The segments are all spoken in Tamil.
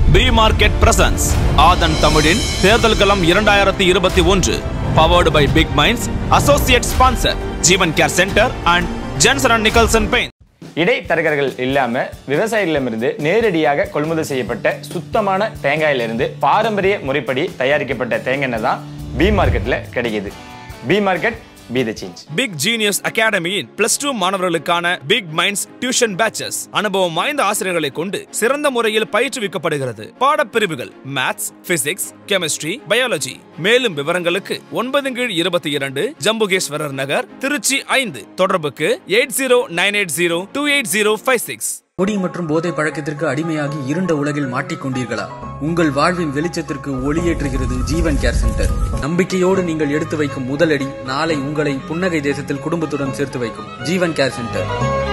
பி மார்க்கெட் பிரசன்ஸ் ஆதன் தமிழின் தேர்தல் களம் இரண்டாயிரத்தி இருபத்தி ஒன்று powered by Big Minds associate sponsor Jeevan care centre and Jensen and Nicholson paint இடைத்தரகர்கள் இல்லாம விவசாயிகளிடமிருந்து நேரடியாக கொள்முதல் செய்யப்பட்ட சுத்தமான தேங்காயிலிருந்து பாரம்பரிய முறைப்படி தயாரிக்கப்பட்ட தேங்காய் எண்ணெய் தான் பி மார்க்கெட்ல கிடைக்குது B market be the change Big Genius அகாடமியின் பிளஸ் டூ மாணவர்களுக்கான பிக் மைண்ட்ஸ் டியூஷன் பேச்சஸ் அனுபவம் வாய்ந்த ஆசிரியர்களை கொண்டு சிறந்த முறையில் பயிற்றுவிக்கப்படுகிறது பாடப்பிரிவுகள் மேத்ஸ் பிசிக்ஸ் கெமிஸ்ட்ரி பயாலஜி மேலும் விவரங்களுக்கு ஒன்பது கீழ் இருபத்தி இரண்டு ஜம்புகேஸ்வரர் நகர் திருச்சி ஐந்து தொடர்புக்கு eight zero nine eight zero two eight zero five six குடி மற்றும் போதை பழக்கத்திற்கு அடிமையாகி இருண்ட உலகில் மாட்டிக்கொண்டீர்களா உங்கள் வாழ்வின் வெளிச்சத்திற்கு ஒளியேற்றுகிறது ஜீவன் கேர் சென்டர் நம்பிக்கையோடு நீங்கள் எடுத்து வைக்கும் முதலடி நாளை உங்களை புன்னகை தேசத்தில் குடும்பத்துடன் சேர்த்து வைக்கும் Jeevan care centre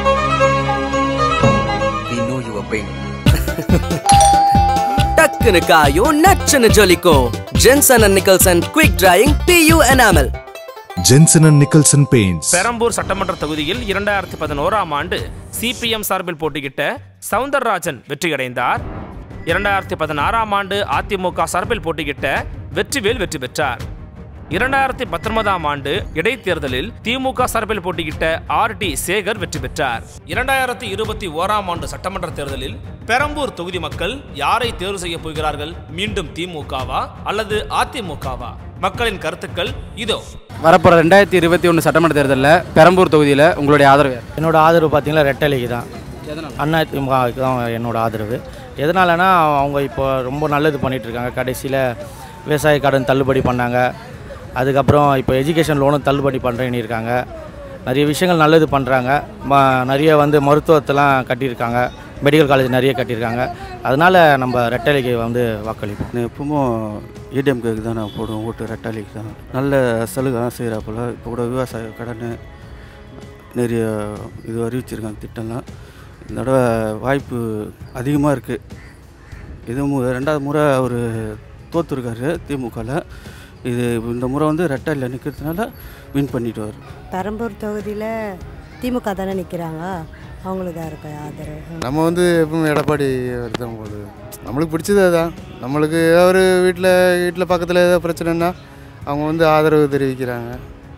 We know your pain. டக்குனு காயும் நச்சுன்னு ஜொலிக்கும் Jensen and Nicholson quick drying PU enamel Jensen and Nicholson Paints. Perambur சட்டமன்ற தொகுதியில் இரண்டாயிரத்தி பதினோராம் ஆண்டு சிபிஎம் சார்பில் போட்டியிட்ட சவுந்தரராஜன் வெற்றியடைந்தார் இரண்டாயிரத்தி பதினாறாம் ஆண்டு அதிமுக சார்பில் போட்டியிட்ட வெற்றிவேல் வெற்றி பெற்றார் இரண்டாயிரத்தி பத்தொன்பதாம் ஆண்டு இடைத்தேர்தலில் திமுக சார்பில் போட்டியிட்ட ஆர் டி சேகர் வெற்றி பெற்றார் இரண்டாயிரத்தி இருபத்தி ஓராம் ஆண்டு சட்டமன்ற தேர்தலில் பெரம்பூர் தொகுதி மக்கள் யாரை தேர்வு செய்ய போகிறார்கள் மீண்டும் திமுகவா அல்லது அதிமுகவா மக்களின் கருத்துக்கள் இதோ வரப்போகிற ரெண்டாயிரத்தி இருபத்தி ஒன்று சட்டமன்ற தேர்தலில் பெரம்பூர் தொகுதியில் உங்களுடைய ஆதரவு யார்? என்னோட ஆதரவு பார்த்தீங்கன்னா ரெட்டலைக்கு தான் அண்ணா திமுகவுக்கு தான் என்னோட ஆதரவு எதனாலனா அவங்க இப்போ ரொம்ப நல்லது பண்ணிட்டு இருக்காங்க கடைசியில் விவசாய கடன் தள்ளுபடி பண்ணாங்க அதுக்கப்புறம் இப்போ எஜுகேஷன் லோனும் தள்ளுபடி பண்ணுறேன்னு இருக்காங்க நிறைய விஷயங்கள் நல்லது பண்ணுறாங்க ம நிறைய வந்து மருத்துவத்தெல்லாம் கட்டியிருக்காங்க மெடிக்கல் காலேஜ் நிறைய கட்டியிருக்காங்க அதனால் நம்ம ரெட்டலைக்கு வந்து வாக்களிப்போம் நான் எப்பவும் ஏடிஎம்கேக்கு தான் நான் போடுவேன் ஓட்டு ரெட்டாலிக்கு தான் நல்ல சலுகைலாம் செய்கிறாப்புல இப்போ கூட விவசாய கடன் நிறைய இது அறிவிச்சிருக்காங்க திட்டம்லாம் இந்த தடவை வாய்ப்பு அதிகமாக இருக்குது இது மு ரெண்டாவது முறை அவர் தோற்றுருக்காரு திமுகவில் இது இந்த முறை வந்து ரெட்டாலியில் நிற்கிறதுனால வின் பண்ணிடுவார் பெரம்பூர் தொகுதியில் திமுக தானே நிற்கிறாங்க அவங்களுக்கு தான் இருக்க ஆதரவு நம்ம வந்து எப்பவும் எடப்பாடி தான் போகுது நம்மளுக்கு பிடிச்சது அதுதான் நம்மளுக்கு ஏதாவது வீட்டில் வீட்டில் பக்கத்தில் ஏதாவது பிரச்சனைன்னா அவங்க வந்து ஆதரவு தெரிவிக்கிறாங்க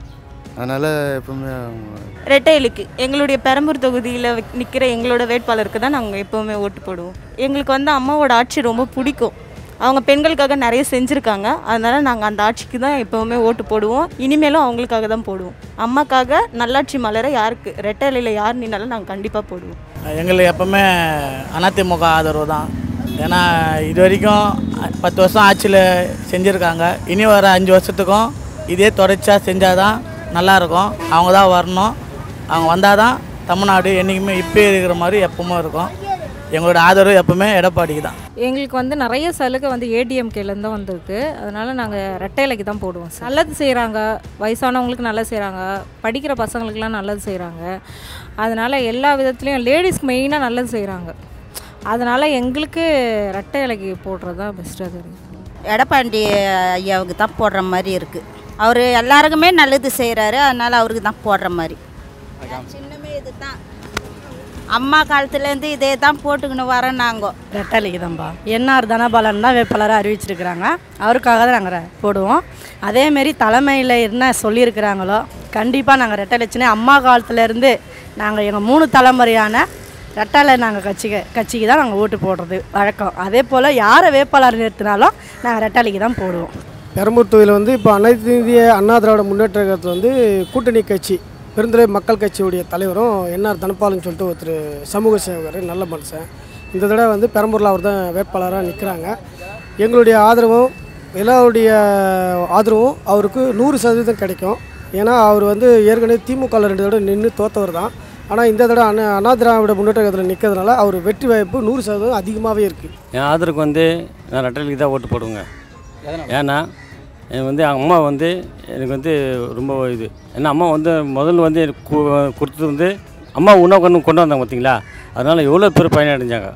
அதனால் எப்பவுமே அவங்க ரெட்டையிலுக்கு எங்களுடைய பெரம்பூர் தொகுதியில் நிற்கிற எங்களோட வேட்பாளருக்கு தான் நாங்கள் எப்போவுமே ஓட்டு போடுவோம் எங்களுக்கு வந்து அம்மாவோட ஆட்சி ரொம்ப பிடிக்கும் அவங்க பெண்களுக்காக நிறைய செஞ்சுருக்காங்க அதனால் நாங்கள் அந்த ஆட்சிக்கு தான் எப்போவுமே ஓட்டு போடுவோம் இனிமேலும் அவங்களுக்காக தான் போடுவோம் அம்மாக்காக நல்லாட்சி மலர யாருக்கு ரெட்டையிலையில் யார் நின்னாலும் நாங்கள் கண்டிப்பாக போடுவோம் எங்களுக்கு எப்பவுமே அதிமுக ஆதரவு தான் ஏன்னா இது வரைக்கும் பத்து வருஷம் ஆட்சியில் செஞ்சுருக்காங்க இனி வர அஞ்சு வருஷத்துக்கும் இதே தொடர்ச்சியாக செஞ்சால் தான் நல்லாயிருக்கும் அவங்க தான் வரணும் அவங்க வந்தால் தான் தமிழ்நாடு என்றைக்குமே இப்போ இருக்கிற மாதிரி எப்பவுமே இருக்கும் எங்களோட ஆதரவு எப்பவுமே எடப்பாடிக்கு தான் எங்களுக்கு வந்து நிறைய சலுகை வந்து ஏடிஎம்கேலேருந்து தான் வந்திருக்கு அதனால் நாங்கள் ரெட்டையிலைக்கு தான் போடுவோம் நல்லது செய்கிறாங்க வயசானவங்களுக்கு நல்லது செய்கிறாங்க படிக்கிற பசங்களுக்கெல்லாம் நல்லது செய்கிறாங்க அதனால் எல்லா விதத்துலேயும் லேடிஸ்க்கு மெயினாக நல்லது செய்கிறாங்க அதனால் எங்களுக்கு ரெட்டை இலைக்கு போடுறது தான் பெஸ்ட்டாக தெரியும் எடப்பாடி ஐயாவுக்கு தான் போடுற மாதிரி இருக்குது அவர் எல்லாருக்குமே நல்லது செய்கிறாரு அதனால் அவருக்கு தான் போடுற மாதிரி சின்னமே இது தான் அம்மா காலத்துலேருந்து இதே தான் போட்டுக்கின்னு வரோம் நாங்கள் ரெட்டலைக்கு தான்ப்பா என்ஆர் தனபாலன் தான் வேட்பாளராக அறிவிச்சிருக்கிறாங்க அவருக்காக தான் நாங்கள் போடுவோம் அதேமாரி தலைமையில் என்ன சொல்லியிருக்கிறாங்களோ கண்டிப்பாக நாங்கள் ரெட்டலைச்சுனே அம்மா காலத்துலேருந்து நாங்கள் எங்கள் மூணு தலைமுறையான ரெட்டலை நாங்கள் கட்சிக்கு கட்சிக்கு தான் நாங்கள் ஓட்டு போடுறது வழக்கம் அதே போல் யாரை வேட்பாளர் நிறுத்தினாலும் நாங்கள் ரெட்டலைக்கு தான் போடுவோம் பெரம்பூர் தொகுதியில் வந்து இப்போ அனைத்து இந்திய அண்ணா திராவிட முன்னேற்ற கழகத்தில் வந்து கூட்டணி கட்சி பெருந்துறை மக்கள் கட்சியுடைய தலைவரும் என்ஆர் தனபாலன் சொல்லிட்டு ஒருத்தர் சமூக சேவகர் நல்ல மனுஷன் இந்த தடவை வந்து பெரம்பூரில் அவர் தான் வேட்பாளராக நிற்கிறாங்க எங்களுடைய ஆதரவும் எல்லாருடைய ஆதரவும் அவருக்கு நூறு சதவீதம் கிடைக்கும் ஏன்னா அவர் வந்து ஏற்கனவே திமுகவில் ரெண்டு தடவை நின்று தோத்தவர் தான் ஆனால் இந்த தடவை அண்ணா அண்ணா திராவிட முன்னேற்ற கழகத்தில் நிற்கிறதுனால அவர் வெற்றி வாய்ப்பு நூறு சதவீதம் அதிகமாகவே இருக்குது என் ஆதரவுக்கு வந்து நான் ரெட்டலிக்கு தான் ஓட்டு போடுவேங்க ஏன்னா எனக்கு வந்து அம்மா வந்து எனக்கு வந்து ரொம்ப இது ஏன்னா அம்மா வந்து முதல்ல வந்து எனக்கு கு- கொடுத்தது வந்து அம்மா உணவு கொண்டு கொண்டு வந்தாங்க பார்த்தீங்களா அதனால் எவ்வளோ பேர் பயனடைஞ்சாங்க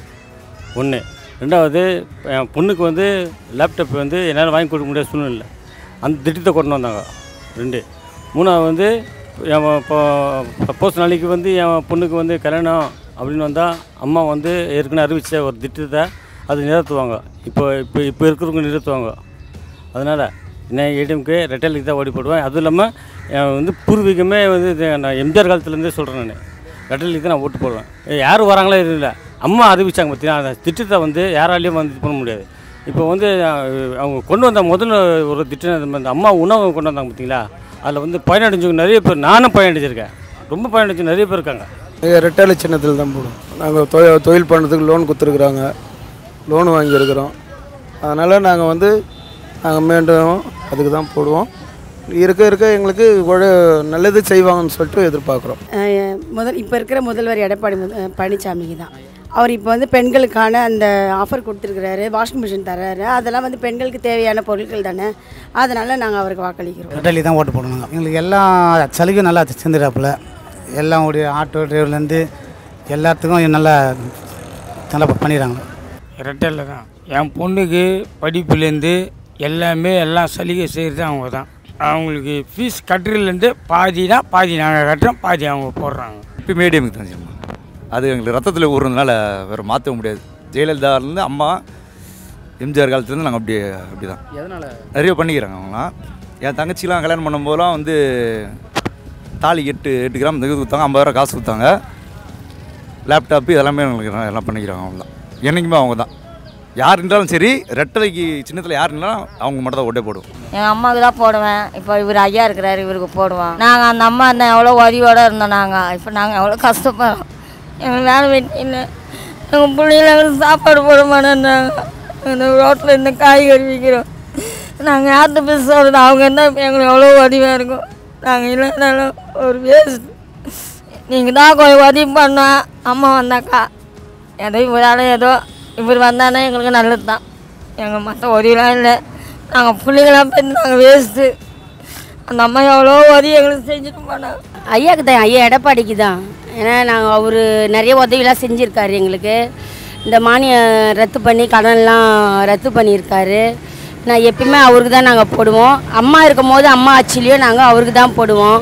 ஒன்று ரெண்டாவது என் பொண்ணுக்கு வந்து லேப்டாப் வந்து என்னால் வாங்கி கொடுக்க முடியாத சூழ்நிலை அந்த திட்டத்தை கொண்டு வந்தாங்க ரெண்டு மூணாவது வந்து என் இப்போ சப்போஸ் நாளைக்கு வந்து என் பொண்ணுக்கு வந்து கல்யாணம் அப்படின்னு வந்தால் அம்மா வந்து ஏற்கனவே அறிவித்த ஒரு திட்டத்தை அது நிறுத்துவாங்க இப்போ இப்போ இப்போ இருக்கிறவங்க நிறுத்துவாங்க அதனால் நான் ஏடிஎம்கே ரெட்டலுக்கு தான் ஓடி போடுவேன் அதுவும் இல்லாமல் என் வந்து பூர்வீகமே வந்து இது நான் எம்ஜிஆர் காலத்துலேருந்தே சொல்கிறேன் நான் ரெட்டலுக்கு தான் நான் ஓட்டு போடுவேன் ஏ, யார் வராங்களோ இல்லை அம்மா அறிவிச்சாங்க பார்த்தீங்கன்னா அந்த திட்டத்தை வந்து யாராலையும் வந்து இது பண்ண முடியாது இப்போ வந்து அஹ், அவங்க கொண்டு வந்த முதல்ல ஒரு திட்டம் இந்த அம்மா உணவு கொண்டு வந்தாங்க பார்த்தீங்களா அதில் வந்து பயனடைஞ்சவங்க நிறைய பேர் நானும் பயனடைஞ்சிருக்கேன் ரொம்ப பயனடைஞ்சு நிறைய பேர் இருக்காங்க இங்கே ரெட்டாளி சின்னத்தில் தான் போடுவோம் நாங்கள் தொழில் தொழில் பண்ணுறதுக்கு லோன் கொடுத்துருக்குறாங்க லோன் வாங்கியிருக்கிறோம் அதனால் நாங்கள் வந்து நாங்கள் மீண்டும் அதுக்கு தான் போடுவோம் இருக்க இருக்க எங்களுக்கு ஒரு நல்லது செய்வாங்கன்னு சொல்லிட்டு எதிர்பார்க்குறோம் அஹ் முதல் இப்போ இருக்கிற முதல்வர் எடப்பாடி முத- அஹ் பழனிசாமிக்கு தான் அவர் இப்போ வந்து பெண்களுக்கான அந்த ஆஃபர் கொடுத்துருக்குறாரு வாஷிங் மிஷின் தர்றாரு அதெல்லாம் வந்து பெண்களுக்கு தேவையான பொருட்கள் தானே அதனால் நாங்கள் அவருக்கு வாக்களிக்கிறோம் ரெட்டலி தான் ஓட்டு போடணுங்க எங்களுக்கு எல்லாம் சலுகையும் நல்லா செஞ்சிடாப்புல எல்லாம் உடைய ஆட்டோ டிரைவர்லேருந்து எல்லாத்துக்கும் நல்லா நல்லா பண்ணிடுறாங்க ரெட்டலில் தான் என் பொண்ணுக்கு படிப்புலேருந்து எல்லாமே எல்லாம் சலுகை செய்கிறது அவங்க தான் அவங்களுக்கு ஃபீஸ் கட்டுறதுலேருந்து பாதி தான் பாதி நாங்கள் கட்டுறோம் பாதி அவங்க போடுறாங்க இப்போ மீடியமுக்கு தான் செய்யணும் அது எங்களுக்கு ரத்தத்தில் ஊறுறதுனால வேறு மாற்ற முடியாது ஜெயலலிதாவிலேருந்து அம்மா எம்ஜிஆர் காலத்துலேருந்து நாங்கள் அப்படி அப்படி தான் எதனால் நிறைய பண்ணிக்கிறாங்க அவங்களாம் என் தங்கச்சிலாம் கல்யாணம் பண்ணும்போதெல்லாம் வந்து தாலி எட்டு எட்டு கிராம் இது கொடுத்தாங்க ஐம்பதாயிரம் காசு கொடுத்தாங்க லேப்டாப்பு இதெல்லாமே எங்களுக்கு எல்லாம் பண்ணிக்கிறாங்க அவங்களாம் என்றைக்குமே அவங்க தான் யார் இருந்தாலும் சரி ரெட்டலைக்கு சின்னத்தில் யார் இருந்தாலும் அவங்க மட்டும் தான் ஒட்டே போடுவோம் எங்கள் அம்மாவுக்கு தான் போடுவேன் இப்போ இவர் ஐயா இருக்கிறாரு இவருக்கு போடுவோம் நாங்கள் அந்த அம்மா அந்த எவ்வளோ உதவியோடு இருந்தோம் நாங்கள் இப்போ நாங்கள் எவ்வளோ கஷ்டப்படுறோம் எங்களுக்கு வேலை வெட்டி இல்லை எங்கள் பிள்ளைங்கள எங்களுக்கு சாப்பாடு போட மாட்டேன்றாங்க இந்த ரோட்டில் இந்த காய்கறி விற்கிறோம் நாங்கள் யார்கிட்ட போய் சொல்கிறது அவங்க என்ன எங்களுக்கு எவ்வளோ உதவியாக இருக்கும் நாங்கள் இல்லைனாலும் ஒரு வேஸ்ட் நீங்கள் தான் கொஞ்சம் உதவி பண்ணா அம்மா வந்தாக்கா ஏதோ இவரால் ஏதோ இவர் வந்தானே எங்களுக்கு நல்லது தான் எங்கள் மற்ற உதவிலாம் இல்லை நாங்கள் பிள்ளைங்களாம் போய் நாங்கள் வேஸ்ட்டு அந்த அம்மா எவ்வளோ உதவி எங்களுக்கு செஞ்சுட்டு போனாங்க ஐயாக்கு தான் ஐயா எடப்பாடிக்கு தான் ஏன்னா நாங்கள் அவர் நிறைய உதவிலாம் செஞ்சுருக்காரு எங்களுக்கு இந்த மானியம் ரத்து பண்ணி கடன்லாம் ரத்து பண்ணியிருக்காரு நான் எப்பயுமே அவருக்கு தான் நாங்கள் போடுவோம் அம்மா இருக்கும் போது அம்மா ஆட்சிலையும் நாங்கள் அவருக்கு தான் போடுவோம்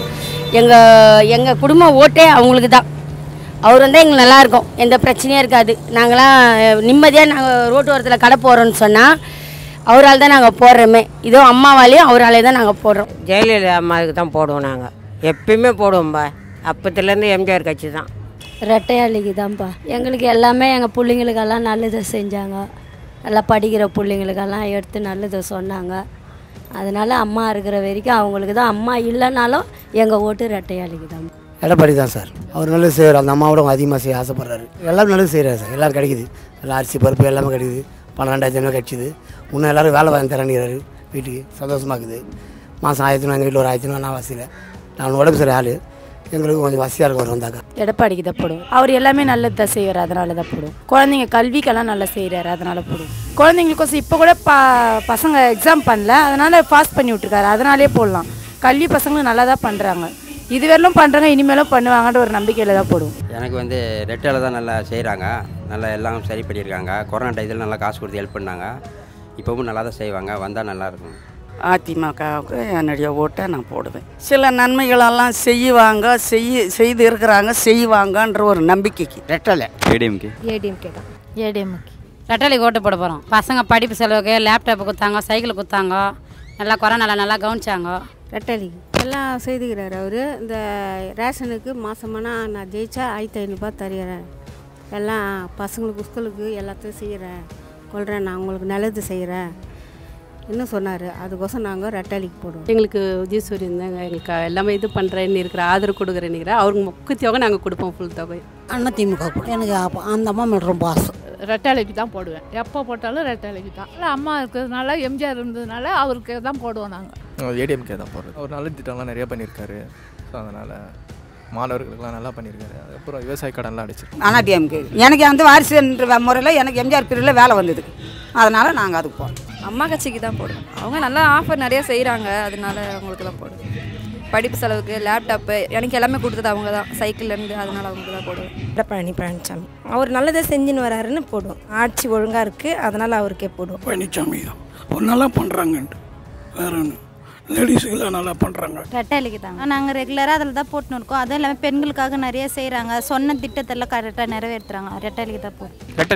எங்கள் எங்கள் குடும்ப ஓட்டே அவங்களுக்கு தான் அவர் வந்தால் எங்களுக்கு நல்லாயிருக்கும் எந்த பிரச்சனையும் இருக்காது நாங்களாம் நிம்மதியாக நாங்கள் ரோட்டு ஓரத்தில் கடை போடுறோன்னு சொன்னால் அவரால் தான் நாங்கள் போடுறோமே இதோ அம்மாவாலேயும் அவராலே தான் நாங்கள் போடுறோம் ஜெயலலிதா அம்மாவுக்கு தான் போடுவோம் நாங்கள் எப்பயுமே போடுவோம்பா அப்பத்துலேருந்து எம்ஜிஆர் கட்சி தான் ரெட்டையாளிக்கு தான்ப்பா எங்களுக்கு எல்லாமே எங்கள் பிள்ளைங்களுக்கெல்லாம் நல்லது செஞ்சாங்க நல்லா படிக்கிற பிள்ளைங்களுக்கெல்லாம் எடுத்து நல்லது சொன்னாங்க அதனால் அம்மா இருக்கிற வரைக்கும் அவங்களுக்கு தான் அம்மா இல்லைனாலும் எங்கள் ஓட்டு ரெட்டையாளிக்கு தான் எடப்பாடி தான் சார் அவர் நல்லது செய்கிறார் அந்த அம்மாவோட அவங்க அதிகமாக செய்ய ஆசைப்படுறாரு எல்லாரும் நல்லது செய்கிறாரு சார் எல்லோரும் கிடைக்குது எல்லாம் அரிசி பருப்பு எல்லாமே கிடைக்குது பன்னெண்டாயிரத்தி ஐநூறு கிடைச்சிது இன்னும் எல்லோரும் வேலை வாங்கி தரேன்னுறாரு வீட்டுக்கு சந்தோஷமாக இருக்குது மாதம் ஆயிரத்தி எங்கள் வீட்டில் ஒரு ஆயிரத்தி நான் வசதியில் நான் உடம்பு சரி ஆள் எங்களுக்கு கொஞ்சம் வசதியாக இருக்கும் அவர் வந்தாக்கா எடப்பாடிக்கு தான் போடுவோம் அவர் எல்லாமே நல்லது தான் செய்வார் அதனால தான் போடுவோம் குழந்தைங்க கல்விக்கெல்லாம் நல்லா செய்கிறாரு அதனால போடுவோம் குழந்தைங்களுக்கோசம் இப்போ கூட ப பசங்க எக்ஸாம் பண்ணல அதனால பாஸ் பண்ணி விட்ருக்காரு அதனாலே போடலாம் கல்வி பசங்களும் நல்லா தான் பண்ணுறாங்க இதுவரையிலும் பண்ணுறாங்க இனிமேலும் பண்ணுவாங்கன்ற ஒரு நம்பிக்கையில் தான் போடுவோம் எனக்கு வந்து ரெட்டில் தான் நல்லா செய்கிறாங்க நல்லா எல்லாம் சரி பண்ணியிருக்காங்க கொரோனா டயத்தில் நல்லா காசு கொடுத்து ஹெல்ப் பண்ணாங்க இப்போவும் நல்லா தான் செய்வாங்க வந்தால் நல்லாயிருக்கும் அதிமுகவுக்கு என்னுடைய ஓட்டை நான் போடுவேன் சில நன்மைகளெல்லாம் செய்வாங்க செய்ய செய்து இருக்கிறாங்க செய்வாங்கன்ற ஒரு நம்பிக்கைக்கு ரெட்டலை ஏடிஎம்கே ஏடிஎம்கே தான் ஏடிஎம்கே ரெட்டலைக்கு ஓட்டு போட போகிறோம் பசங்க படிப்பு செலவுக்கு லேப்டாப்பு கொடுத்தாங்க சைக்கிள் கொடுத்தாங்க நல்லா கொரோனாவில் நல்லா கவனிச்சாங்க ரெட்டலி எல்லாம் செய்துக்கிறாரு அவர் இந்த ரேஷனுக்கு மாதமானா நான் ஜெயிச்சா ஆயிரத்தி ஐநூறுபா தருகிறேன் எல்லாம் பசங்களுக்கு ஸ்கூலுக்கு எல்லாத்தையும் செய்கிறேன் கொள்கிறேன் நான் உங்களுக்கு நல்லது செய்கிறேன் இன்னும் சொன்னார் அதுக்கோசம் நாங்கள் ரெட்டலிக்கு போடுவோம் எங்களுக்கு விஜயசூரியன் தாங்க எங்களுக்கு எல்லாமே இது பண்ணுறேன்னு இருக்கிற ஆதரவு கொடுக்குறேன்னு அவருக்கு முக்கிய தொகை நாங்கள் கொடுப்போம் ஃபுல் தொகை அண்ணா திமுக போடும் எனக்கு அப்ப- அந்த அம்மா மேலே ரொம்ப ஆசை ரெட்டாலைக்கு தான் போடுவேன் எப்போ போட்டாலும் ரெட்டாலைக்கு தான் இல்லை அம்மா இருக்கிறதுனால எம்ஜிஆர் இருந்ததுனால அவருக்கு தான் போடுவோம் நாங்கள் ஏடிஎம்கே தான் போடுறது அவர் நல்ல திட்டம்லாம் நிறைய பண்ணியிருக்காரு ஸோ அதனால் மாணவர்களுக்கெல்லாம் நல்லா பண்ணியிருக்காரு அதுக்கப்புறம் விவசாய கடன்லாம் அடிச்சிருக்காரு ஆனால் டிஎம்கே எனக்கு வந்து வாரிசுன்ற முறையில் எனக்கு எம்ஜிஆர் பீரியடில் வேலை வந்தது அதனால் நாங்கள் அதுக்கு போகிறோம் அம்மா கட்சிக்கு தான் போடுவோம் அவங்க நல்லா ஆஃபர் நிறைய செய்கிறாங்க அதனால அவங்களுக்கு தான் போடுவோம் படிப்பு செலவுக்கு லேப்டாப்பு எனக்கு எல்லாமே கொடுத்தது அவங்க தான் சைக்கிள்லேருந்து அதனால அவங்களுக்கு தான் போடுவேன் எடப்பாடி பழனிசாமி அவர் நல்லதை செஞ்சுன்னு வராருன்னு போடுவோம் ஆட்சி ஒழுங்காக இருக்குது அதனால் அவருக்கே போடுவோம் பழனிசாமி தான் அவர் நல்லா பண்ணுறாங்கன்ட்டு வேற ஒன்று லேடிஸுக்கெல்லாம் நல்லா பண்ணுறாங்க ரெட்டாலிக்கு தாங்க நாங்கள் ரெகுலராக அதில் தான் போட்டுன்னு இருக்கோம் அதுவும் இல்லாமல் பெண்களுக்காக நிறைய செய்கிறாங்க சொன்ன திட்டத்தெல்லாம் கரெக்டாக நிறைவேற்றுறாங்க ரெட்டாலிக்கு தான் போகிறோம் ரெட்டலை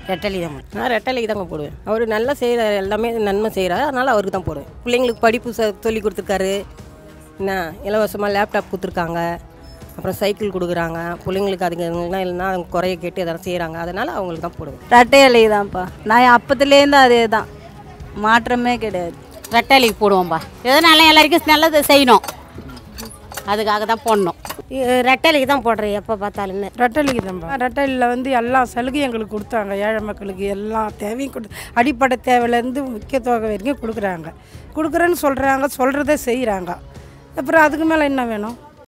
ரெட்டலி தான் நான் ரெட்டலைக்கு தாங்க போடுவேன் அவர் நல்லா செய்கிற எல்லாமே நன்மை செய்கிறாரு அதனால் அவருக்கு தான் போடுவேன் பிள்ளைங்களுக்கு படிப்பு ச சொல்லி கொடுத்துருக்காரு என்ன இலவசமாக லேப்டாப் கொடுத்துருக்காங்க அப்புறம் சைக்கிள் கொடுக்குறாங்க பிள்ளைங்களுக்கு அதுக்கு இல்லைன்னா அவங்க குறைய கேட்டு எதாவது செய்கிறாங்க அதனால் அவங்களுக்கு தான் போடுவேன் ரெட்டை இலை தான்ப்பா நான் அப்பத்துலேருந்து அதே தான் மாற்றமே கிடையாது ரெட்டலைக்கு போடுவோம்ப்பா எதனால எல்லாருக்கும் நல்லது செய்யணும் அதுக்காக தான் போடணும் ரெட்டலைக்கு தான் போடுறேன் எப்போ பார்த்தாலுமே ரெட்டலிக்கு தான் ரெட்டலியில் வந்து எல்லா சலுகையும் எங்களுக்கு கொடுத்தாங்க ஏழை மக்களுக்கு எல்லா தேவையும் கொடு அடிப்படை தேவையிலேருந்து முக்கிய தொகை வரைக்கும் கொடுக்குறாங்க கொடுக்குறேன்னு சொல்கிறாங்க சொல்கிறதே செய்கிறாங்க அப்புறம் அதுக்கு மேலே என்ன வேணும்